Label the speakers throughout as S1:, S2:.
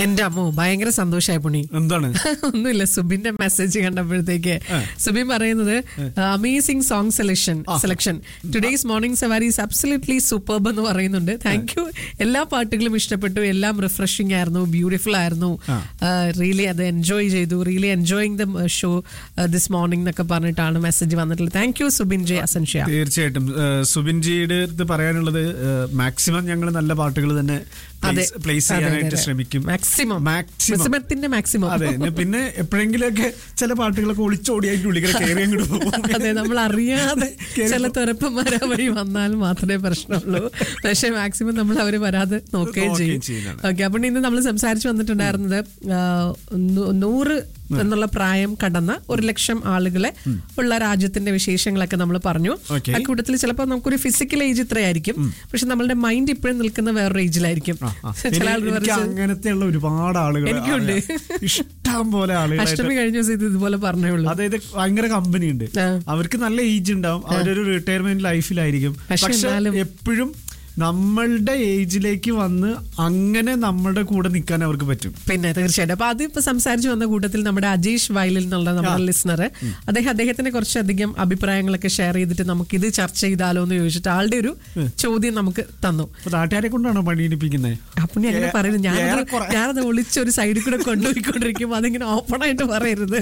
S1: എന്റെ അമ്മോ ഭയങ്കര സന്തോഷമായി പുണി
S2: എന്താണ്
S1: ഒന്നുമില്ല സുബിന്റെ മെസ്സേജ് കണ്ടപ്പോഴത്തേക്ക് സുബിൻ പറയുന്നത് amazing song selection selection today's morning Savari is absolutely superb എന്ന് പറയുന്നുണ്ട് താങ്ക് യു എല്ലാ പാട്ടുകളും ഇഷ്ടപ്പെട്ടു എല്ലാം റിഫ്രഷിംഗ് ആയിരുന്നു ബ്യൂട്ടിഫുൾ ആയിരുന്നു റിയലി അത് എൻജോയ് ചെയ്തു really enjoying the show this morning എന്നൊക്കെ പറഞ്ഞിട്ടാണ് മെസ്സേജ് വന്നിട്ടുള്ളത് താങ്ക് യു സുബിൻ ജെ അസൻഷ്യ
S2: തീർച്ചയായിട്ടും ഏഹ് സുബിൻജിയുടെ അടുത്ത് പറയാനുള്ളത് മാക്സിമം ഞങ്ങൾ നല്ല പാട്ടുകൾ തന്നെ
S1: അതെ.
S2: പ്ലേസ്
S1: അതെ,
S2: ചെയ്യാനായിട്ട്
S1: അതെ.
S2: ശ്രമിക്കും
S1: മാക്സിമം
S2: മാക്സിമം
S1: മാക്സിമത്തിന്റെ മാക്സിമം
S2: അതെ ഇനി പിന്നെ എപ്പോഴെങ്കിലൊക്കെ ചില പാട്ടുകളൊക്കെ ഒളിച്ചോടി അതിന്റെ ഉള്ളിൽ കയറി അങ്ങോട്ട് പോകും
S1: അതെ നമ്മൾ അറിയാതെ ചില തുരപ്പന്മാരാ വഴി വന്നാൽ മാത്രമേ പ്രശ്നമുള്ളൂ പക്ഷെ മാക്സിമം നമ്മൾ അവര് വരാതെ നോക്കുകയും
S2: നോക്കുകയും
S1: ചെയ്യും
S2: ചെയ്യുന്നതാണ്.
S1: ഓക്കെ അപ്പൊ ഇന്ന് നമ്മൾ സംസാരിച്ചു വന്നിട്ടുണ്ടായിരുന്നത് ആ, നൂ- നൂറ് എന്നുള്ള പ്രായം കടന്ന ഒരു ലക്ഷം ആളുകളെ ഉള്ള രാജ്യത്തിന്റെ വിശേഷങ്ങളൊക്കെ നമ്മൾ പറഞ്ഞു
S2: Okay.
S1: ആ കൂട്ടത്തിൽ ചിലപ്പോൾ നമുക്കൊരു ഫിസിക്കൽ ഏജ് ഇത്രയായിരിക്കും പക്ഷെ നമ്മളുടെ മൈൻഡ് ഇപ്പോഴും നിൽക്കുന്ന വേറൊരു ഏജിലായിരിക്കും
S2: ആ.
S1: ചില
S2: എനി-
S1: ആളുകൾ
S2: എനിക്ക്
S1: പറയും,
S2: അങ്ങനത്തെയുള്ള ഒരുപാട് ആളുകൾ
S1: എനിക്കുണ്ട്.
S2: അറിയാം. ഇഷ്ടം പോലെ ആളുകളായിട്ട്
S1: അഷ്ടമി കഴിഞ്ഞ ദിവസം ഇത് ഇതുപോലെ പറഞ്ഞേ ഉള്ളൂ
S2: അതായത് ഭയങ്കര കമ്പനി ഉണ്ട്
S1: ആ.
S2: അവർക്ക് നല്ല ഏജ് ഉണ്ടാവും അവരൊരു റിട്ടയർമെന്റ് ലൈഫിലായിരിക്കും
S1: പക്ഷെ
S2: പക്ഷെ
S1: എന്നാലും-
S2: എപ്പോഴും നമ്മളുടെ ഏജിലേക്ക് വന്ന് അങ്ങനെ നമ്മുടെ കൂടെ നിൽക്കാൻ അവർക്ക് പറ്റും
S1: പിന്നെ തീർച്ചയായിട്ടും അപ്പൊ അത് ഇപ്പൊ സംസാരിച്ചു വന്ന കൂട്ടത്തിൽ നമ്മുടെ അജീഷ് വയലിൽ നിന്നുള്ള നമ്മുടെ ലിസണർ അദ്ദേഹം അദ്ദേഹത്തിന് കുറച്ചധികം അഭിപ്രായങ്ങളൊക്കെ ഷെയർ ചെയ്തിട്ട് നമുക്ക് ഇത് ചർച്ച ചെയ്താലോ എന്ന് ചോദിച്ചിട്ട് ആളുടെ ഒരു ചോദ്യം നമുക്ക് തന്നു
S2: അപ്പൊ നാട്ടുകാരെ കൊണ്ടാണോ പണിയെടുപ്പിക്കുന്നത്
S1: അപ്പൊ നീ അങ്ങനെ പറയുന്നത് ഞാനത്
S2: ഏറെക്കുറെ.
S1: ഞാനത് ഒളിച്ച് ഒരു സൈഡിൽ കൂടെ കൊണ്ടുപോയിക്കൊണ്ടിരിക്കുമ്പോ അതിങ്ങനെ ഓപ്പൺ ആയിട്ട് പറയരുത്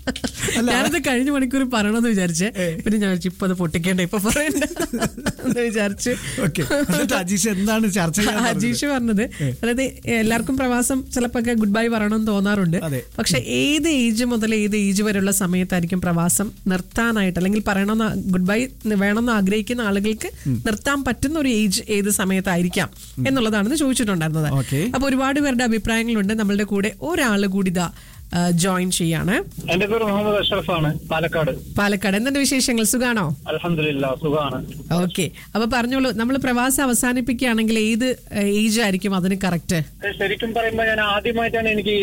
S1: ഞാനത് കഴിഞ്ഞ മണിക്കൂർ പറയണമെന്ന് വിചാരിച്ചേ പിന്നെ ഞാൻ വിചാരിച്ചു ഇപ്പൊ അത് പൊട്ടിക്കേണ്ട ഇപ്പൊ പറയണ്ട എന്ന് വിചാരിച്ച്
S2: ഓക്കെ എന്നിട്ട് അജീഷ് എന്താണ് ചർച്ച ചെയ്യാൻ പറഞ്ഞത്?
S1: അജീഷ് പറഞ്ഞത് അതായത് എല്ലാവർക്കും പ്രവാസം ചിലപ്പോ ഗുഡ് ബൈ പറയണമെന്ന് തോന്നാറുണ്ട്
S2: അതെ.
S1: പക്ഷെ ഏത് ഏജ് മുതൽ ഏത് ഏജ് വരെയുള്ള സമയത്തായിരിക്കും പ്രവാസം നിർത്താനായിട്ട് അല്ലെങ്കിൽ പറയണമെന്ന് ഗുഡ് ബൈ വേണമെന്ന് ആഗ്രഹിക്കുന്ന ആളുകൾക്ക് നിർത്താൻ പറ്റുന്ന ഒരു ഏജ് ഏത് സമയത്തായിരിക്കാം എന്നുള്ളതാണെന്ന് ചോദിച്ചിട്ടുണ്ടായിരുന്നത്
S2: Okay.
S1: അപ്പൊ ഒരുപാട് പേരുടെ അഭിപ്രായങ്ങളുണ്ട് നമ്മളുടെ കൂടെ ഒരാൾ കൂടി ഇതാ ജോയിൻ ചെയ്യാണ്
S3: എന്റെ പേര് മുഹമ്മദ് അഷ്റഫാണ് പാലക്കാട്
S1: പാലക്കാട് എന്തുണ്ട് വിശേഷങ്ങൾ സുഖാണോ
S3: അലഹമില്ല സുഖമാണ്
S1: ഓക്കെ അപ്പൊ പറഞ്ഞോളൂ നമ്മൾ പ്രവാസം അവസാനിപ്പിക്കുകയാണെങ്കിൽ ഏത് ഏജ് ആയിരിക്കും അതിന് കറക്റ്റ്
S3: ശരിക്കും പറയുമ്പോ ഞാൻ ആദ്യമായിട്ടാണ് എനിക്ക്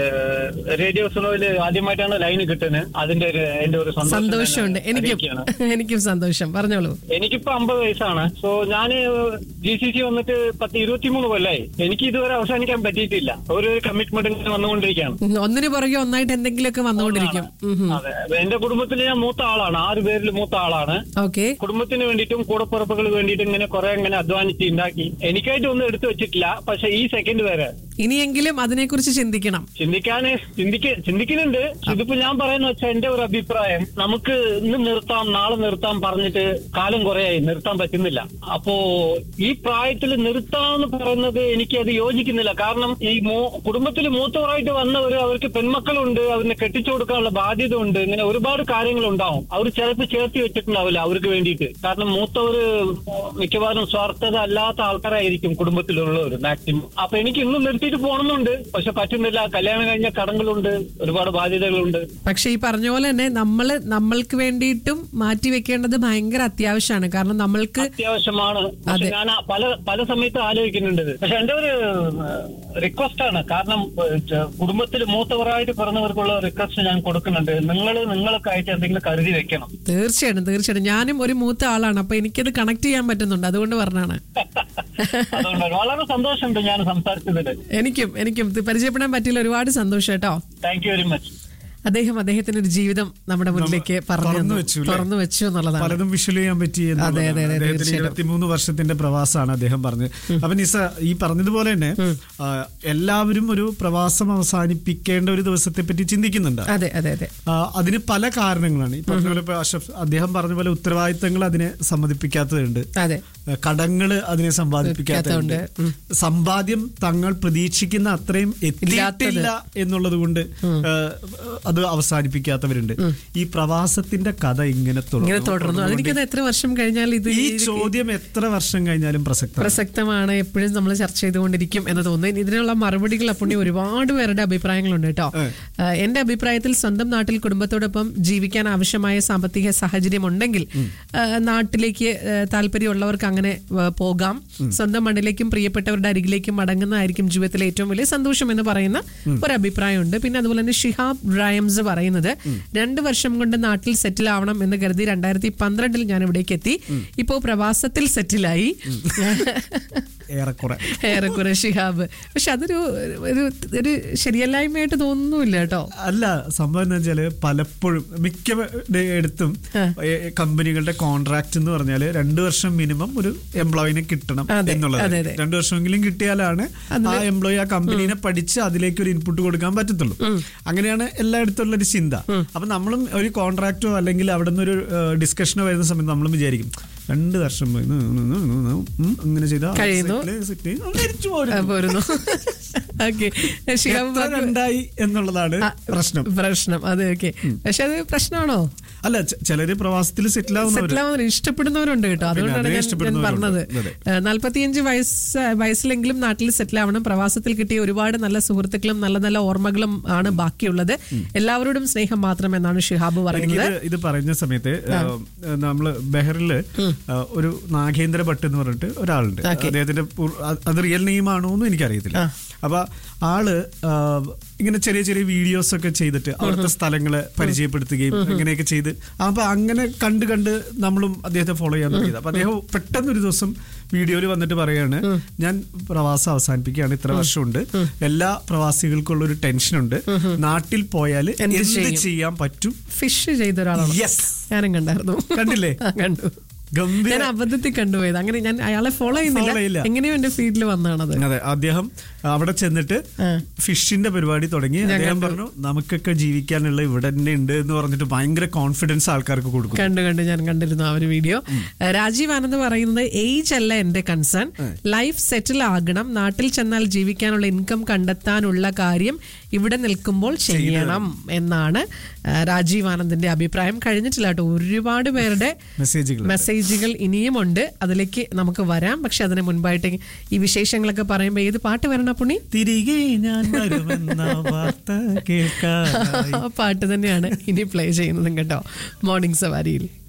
S3: റേഡിയോ സ്ലോയില് ആദ്യമായിട്ടാണ് ലൈൻ കിട്ടുന്നത് അതിന്റെ ഒരു എന്റെ ഒരു സന്തോഷം ഞാൻ
S1: സന്തോഷമുണ്ട് എനിക്കും
S3: അറിയിക്കുകയാണ്.
S1: എനിക്കും സന്തോഷം പറഞ്ഞോളൂ
S3: എനിക്കിപ്പോ അമ്പത് വയസ്സാണ് സോ ഞാന് ജി സി സി വന്നിട്ട് പത്ത് ഇരുപത്തിമൂന്ന് കൊല്ലായി എനിക്ക് ഇതുവരെ അവസാനിക്കാൻ പറ്റിയിട്ടില്ല ഒരു കമ്മിറ്റ്മെന്റ് ഇങ്ങനെ വന്നുകൊണ്ടിരിക്കുകയാണ്
S1: ഉം, ഒന്നിനു പുറകെ ഒന്നായിട്ട് എന്തെങ്കിലുമൊക്കെ വന്നുകൊണ്ടിരിക്കും
S3: അതെ എന്റെ കുടുംബത്തിൽ ഞാൻ മൂത്ത ആളാണ് ആറ് പേരിൽ മൂത്ത ആളാണ്
S1: ഓക്കെ
S3: കുടുംബത്തിന് വേണ്ടിയിട്ടും കൂടപ്പുറപ്പുകൾ വേണ്ടിയിട്ടും ഇങ്ങനെ കുറെ ഇങ്ങനെ അധ്വാനിച്ച് ഉണ്ടാക്കി എനിക്കായിട്ട് ഒന്നും എടുത്തു വെച്ചിട്ടില്ല പക്ഷെ ഈ സെക്കൻഡ് വരെ
S1: ഇനിയെങ്കിലും അതിനെക്കുറിച്ച് ചിന്തിക്കണം
S3: ചിന്തിക്കാന് ചിന്തിക്ക ചിന്തിക്കുന്നുണ്ട് ഇതിപ്പോ ഞാൻ പറയുന്ന വെച്ചാൽ എന്റെ ഒരു അഭിപ്രായം നമുക്ക് ഇന്ന് നിർത്താം നാളെ നിർത്താം പറഞ്ഞിട്ട് കാലം കുറയായി നിർത്താൻ പറ്റുന്നില്ല അപ്പോ ഈ പ്രായത്തിൽ നിർത്താന്ന് പറയുന്നത് എനിക്ക് അത് യോജിക്കുന്നില്ല കാരണം ഈ മൂ- കുടുംബത്തിൽ മൂത്തവരായിട്ട് വന്നവർ അവർക്ക് പെൺമക്കളുണ്ട് അവരിനെ കെട്ടിച്ചു കൊടുക്കാനുള്ള ബാധ്യത ഉണ്ട് ഇങ്ങനെ ഒരുപാട് കാര്യങ്ങൾ ഉണ്ടാവും അവർ ചിലപ്പോൾ ചേർത്തി വെച്ചിട്ടുണ്ടാവില്ല അവർക്ക് വേണ്ടിയിട്ട് കാരണം മൂത്തവര് മിക്കവാറും സ്വാർത്ഥത അല്ലാത്ത ആൾക്കാരായിരിക്കും കുടുംബത്തിലുള്ളവർ മാക്സിമം അപ്പൊ എനിക്ക് ഇന്നും നിർത്തിയിട്ട് പോകണമെന്നുണ്ട് പക്ഷെ പറ്റുന്നില്ല കല്യാണം കഴിഞ്ഞ കടങ്ങളുണ്ട് ഒരുപാട് ബാധ്യതകളുണ്ട്
S1: പക്ഷെ ഈ പറഞ്ഞ പോലെ തന്നെ നമ്മള് നമ്മൾക്ക് വേണ്ടിയിട്ടും മാറ്റി വെക്കേണ്ടത് ഭയങ്കര അത്യാവശ്യമാണ് കാരണം നമ്മൾക്ക്
S3: അത്യാവശ്യമാണ് പക്ഷെ ഞാൻ ആ പല പല സമയത്ത് ആലോചിക്കുന്നുണ്ട് ഇത്. പക്ഷെ എന്റെ ഒരു റിക്വസ്റ്റ് ആണ് കാരണം കുടുംബത്തിൽ മൂത്തവരായിട്ട് പിറന്നവർക്കുള്ള റിക്വസ്റ്റ് ഞാൻ കൊടുക്കുന്നുണ്ട് നിങ്ങൾ നിങ്ങളൊക്കെ ആയിട്ട് എന്തെങ്കിലും കരുതി വെക്കണം
S1: തീർച്ചയായിട്ടും തീർച്ചയായിട്ടും ഞാനും ഒരു മൂത്ത ആളാണ് അപ്പൊ എനിക്കത് കണക്ട് ചെയ്യാൻ പറ്റുന്നുണ്ട് അതുകൊണ്ട് പറഞ്ഞാണ്
S3: അതുകൊണ്ട് വളരെ സന്തോഷമുണ്ട് ഞാൻ സംസാരിച്ചതിൽ
S1: എനിക്കും എനിക്കും ഇത് പരിചയപ്പെടാൻ പറ്റിയില്ല ഒരുപാട് സന്തോഷം കേട്ടോ
S3: താങ്ക് യു വെരി മച്ച്
S1: അദ്ദേഹം അദ്ദേഹത്തിന്റെ ഒരു ജീവിതം നമ്മുടെ മുന്നിലേക്ക് പറഞ്ഞു
S2: തുറന്നു
S1: തന്നു.
S2: വെച്ചു അല്ലേ?
S1: തുറന്നു വെച്ചു എന്നുള്ളതാണ്
S2: പലതും വിഷ്വൽ ചെയ്യാൻ പറ്റി
S1: അതെ, അതെ, അതെ,
S2: അദ്ദേഹത്തിന്
S1: തീർച്ചയായിട്ടും.
S2: ഇരുപത്തിമൂന്ന് വർഷത്തിന്റെ പ്രവാസമാണ് അദ്ദേഹം പറഞ്ഞത് അപ്പൊ നിസ ഈ പറഞ്ഞതുപോലെ തന്നെ ആ, എല്ലാവരും ഒരു പ്രവാസം അവസാനിപ്പിക്കേണ്ട ഒരു ദിവസത്തെ പറ്റി ചിന്തിക്കുന്നുണ്ട്
S1: അതെ അതെ അതെ
S2: ആ, അതിന് പല കാരണങ്ങളാണ് ഈ പറഞ്ഞ പോലെ ഇപ്പൊ അഷഫ് അദ്ദേഹം പറഞ്ഞ പോലെ ഉത്തരവാദിത്തങ്ങൾ അതിനെ സമ്മതിപ്പിക്കാത്തതുണ്ട്
S1: അതെ
S2: ആ, കടങ്ങള് അതിനെ സമ്പാദിപ്പിക്കാത്തതുണ്ട് സമ്പാദ്യം തങ്ങൾ പ്രതീക്ഷിക്കുന്ന അത്രയും എത്തിയിട്ടില്ല എന്നുള്ളത് കൊണ്ട് ആ, അത് അവസാനിപ്പിക്കാത്തവരുണ്ട് ഈ പ്രവാസത്തിന്റെ കഥ ഇങ്ങനെ
S1: ഇങ്ങനെ
S2: തുടർന്നു
S1: തുടർന്നു അതെനിക്കത് എത്ര വർഷം കഴിഞ്ഞാൽ ഇത്
S2: ഈ
S1: ഇത്
S2: ചോദ്യം എത്ര വർഷം കഴിഞ്ഞാലും പ്രസക്തമാണ്
S1: പ്രസക്തമാണ് എപ്പോഴും നമ്മൾ ചർച്ച ചെയ്തുകൊണ്ടിരിക്കും എന്ന് തോന്നുന്നു ഇതിനുള്ള മറുപടികൾ അപ്പുണ്ണി ഒരുപാട് പേരുടെ അഭിപ്രായങ്ങളുണ്ട് കേട്ടോ ആ, എന്റെ അഭിപ്രായത്തിൽ സ്വന്തം നാട്ടിൽ കുടുംബത്തോടൊപ്പം ജീവിക്കാൻ ആവശ്യമായ സാമ്പത്തിക സാഹചര്യം ഉണ്ടെങ്കിൽ ആ, നാട്ടിലേക്ക് ആ, താല്പര്യമുള്ളവർക്ക് അങ്ങനെ ആ, പോകാം സ്വന്തം മണ്ണിലേക്കും പ്രിയപ്പെട്ടവരുടെ അരികിലേക്കും മടങ്ങുന്നതായിരിക്കും ജീവിതത്തിലെ ഏറ്റവും വലിയ സന്തോഷം എന്ന് പറയുന്ന ഒരു അഭിപ്രായമുണ്ട് പിന്നെ അതുപോലെ തന്നെ ഷിഹാബ് റൈംസ് പറയുന്നത് രണ്ട് വർഷം കൊണ്ട് നാട്ടിൽ സെറ്റിൽ ആവണം എന്ന് കരുതി രണ്ടായിരത്തി പന്ത്രണ്ടിൽ ഞാൻ ഇവിടേക്ക് എത്തി ഇപ്പോ പ്രവാസത്തിൽ സെറ്റിലായി
S2: ഏറെക്കുറെ
S1: ഏറെക്കുറെ ഷിഹാബ് പക്ഷെ അതൊരു ഒരു ഒരു ശരിയല്ലായ്മയായിട്ട് തോന്നുന്നില്ല കേട്ടോ
S2: അല്ല സംഭവം എന്ന് വെച്ചാല് പലപ്പോഴും മിക്ക എടുത്തും
S1: ആ.
S2: കമ്പനികളുടെ കോൺട്രാക്ട് എന്ന് പറഞ്ഞാല് രണ്ടു വർഷം മിനിമം ഒരു എംപ്ലോയിനെ കിട്ടണം
S1: അതെ,
S2: എന്നുള്ളത്
S1: അതെ, അതെ.
S2: രണ്ടു വർഷമെങ്കിലും കിട്ടിയാലാണ് ആ എംപ്ലോയി ആ കമ്പനീനെ പഠിച്ച് അതിലേക്ക് ഒരു ഇൻപുട്ട് കൊടുക്കാൻ പറ്റത്തുള്ളൂ അങ്ങനെയാണ് എല്ലായിടത്തും ഉള്ള ഒരു ചിന്ത അപ്പൊ നമ്മളും ഒരു കോൺട്രാക്റ്റോ അല്ലെങ്കിൽ അവിടെ നിന്ന് ഒരു ഡിസ്കഷനോ വരുന്ന സമയത്ത് നമ്മളും വിചാരിക്കും രണ്ട് വർഷം പോയി, ഉം, ഉം, ഉം, ഉം, ഉം, ഉം, അങ്ങനെ ചെയ്താ
S1: കഴിയുന്നു.
S2: സെറ്റില് സെറ്റില് ഉം, തിരിച്ചു പോരുന്നു.
S1: ആ, പോരുന്നു ഓക്കെ ഷിഹാബ്
S2: എത്ര
S1: പറഞ്ഞു-
S2: രണ്ടായി എന്നുള്ളതാണ്
S1: ആ,
S2: പ്രശ്നം
S1: പ്രശ്നം അതെ ഓക്കെ പക്ഷെ അത് പ്രശ്നമാണോ
S2: അല്ല ച- ചിലര് പ്രവാസത്തിൽ സെറ്റിൽ ആവുന്നവര്
S1: സെറ്റിൽ ആവുന്നവർ ഇഷ്ടപ്പെടുന്നവരുണ്ട് കേട്ടോ അതുകൊണ്ടാണ്
S2: അതിനെ
S1: ഞാൻ- ഞാൻ
S2: ഇഷ്ടപ്പെടുന്നവരുണ്ട്.
S1: പറഞ്ഞത്
S2: അതെ.
S1: ഏഹ് നാല്പത്തിയഞ്ച് വയസ്സ് വയസ്സിലെങ്കിലും നാട്ടിൽ സെറ്റിൽ ആവണം പ്രവാസത്തിൽ കിട്ടിയ ഒരുപാട് നല്ല സുഹൃത്തുക്കളും നല്ല നല്ല ഓർമ്മകളും ആണ് ബാക്കിയുള്ളത് എല്ലാവരോടും സ്നേഹം മാത്രം എന്നാണ് ഷിഹാബ് പറയുന്നത്
S2: എനിക്കിത് ഇത് പറയുന്ന സമയത്ത് ഏഹ്, നമ്മള് ബെഹറില് ഏഹ്, ഒരു നാഗേന്ദ്ര ഭട്ട് എന്ന് പറഞ്ഞിട്ട് ഒരാളുണ്ട് അദ്ദേഹത്തിന്റെ പൂർ- അത് അത് റിയൽ നെയിം ആണോ എന്നും എനിക്കറിയത്തില്ല അപ്പൊ ആള് ആഹ്, ഇങ്ങനെ ചെറിയ ചെറിയ വീഡിയോസ് ഒക്കെ ചെയ്തിട്ട് അവിടുത്തെ സ്ഥലങ്ങളെ പരിചയപ്പെടുത്തുകയും അങ്ങനെയൊക്കെ ചെയ്ത് അപ്പൊ അങ്ങനെ കണ്ട് കണ്ട് നമ്മളും അദ്ദേഹത്തെ ഫോളോ ചെയ്യാൻ തുടങ്ങിയത് അപ്പൊ അദ്ദേഹം പെട്ടെന്ന് ഒരു ദിവസം വീഡിയോയിൽ വന്നിട്ട് പറയാണ് ഞാൻ പ്രവാസം അവസാനിപ്പിക്കുകയാണ് ഇത്ര വർഷമുണ്ട് എല്ലാ പ്രവാസികൾക്കുള്ള ഒരു ടെൻഷനുണ്ട് നാട്ടിൽ പോയാൽ
S1: എന്ത്
S2: എന്ത്
S1: ചെയ്യും?
S2: ചെയ്യാൻ പറ്റും
S1: ഫിഷ് ചെയ്ത ഒരാളാണ്
S2: യെസ്
S1: ഞാനും കണ്ടായിരുന്നു
S2: കണ്ടില്ലേ
S1: ആ, കണ്ടു
S2: ഗംഭീര
S1: ഞാൻ അബദ്ധത്തിൽ കണ്ടുപോയത് അങ്ങനെ ഞാൻ അയാളെ ഫോളോ
S2: Follow ചെയ്യില്ല.
S1: ചെയ്യുന്നില്ല എങ്ങനെയോ എന്റെ ഫീൽഡിൽ വന്നതാണത്
S2: അതെ അദ്ദേഹം അവിടെ ചെന്നിട്ട്
S1: ആ.
S2: ഫിഷിന്റെ പരിപാടി തുടങ്ങി അദ്ദേഹം പറഞ്ഞു നമുക്കൊക്കെ ജീവിക്കാനുള്ള ഇവിടെ തന്നെ ഉണ്ട് എന്ന് പറഞ്ഞിട്ട് ഭയങ്കര കോൺഫിഡൻസ് ആൾക്കാർക്ക് കൊടുക്കും
S1: കണ്ടു കണ്ടു ഞാൻ കണ്ടിരുന്നു ആ ഒരു വീഡിയോ രാജീവ് ആനന്ദ് പറയുന്നത് ഏജ് അല്ല എന്റെ കൺസേൺ ലൈഫ് സെറ്റിൽ ആകണം നാട്ടിൽ ചെന്നാൽ ജീവിക്കാനുള്ള ഇൻകം കണ്ടെത്താനുള്ള കാര്യം ഇവിടെ നിൽക്കുമ്പോൾ ചെയ്യണം എന്നാണ് ആ, രാജീവ് ആനന്ദിന്റെ അഭിപ്രായം കഴിഞ്ഞിട്ടില്ല കേട്ടോ ഒരുപാട് പേരുടെ
S2: മെസ്സേജുകൾ
S1: മെസ്സേജുകൾ ഇനിയുമുണ്ട് അതിലേക്ക് നമുക്ക് വരാം പക്ഷെ അതിന് മുൻപായിട്ട് ഈ വിശേഷങ്ങളൊക്കെ പറയുമ്പോൾ ഏത് പാട്ട് വരണം പുണി
S2: തിരികെ ഞാൻ വരുമെന്ന വാർത്ത കേൾക്കാൻ
S1: ആ പാട്ട് തന്നെയാണ് ഇനി പ്ലേ ചെയ്യുന്നതും കേട്ടോ മോർണിംഗ് സവാരിയിൽ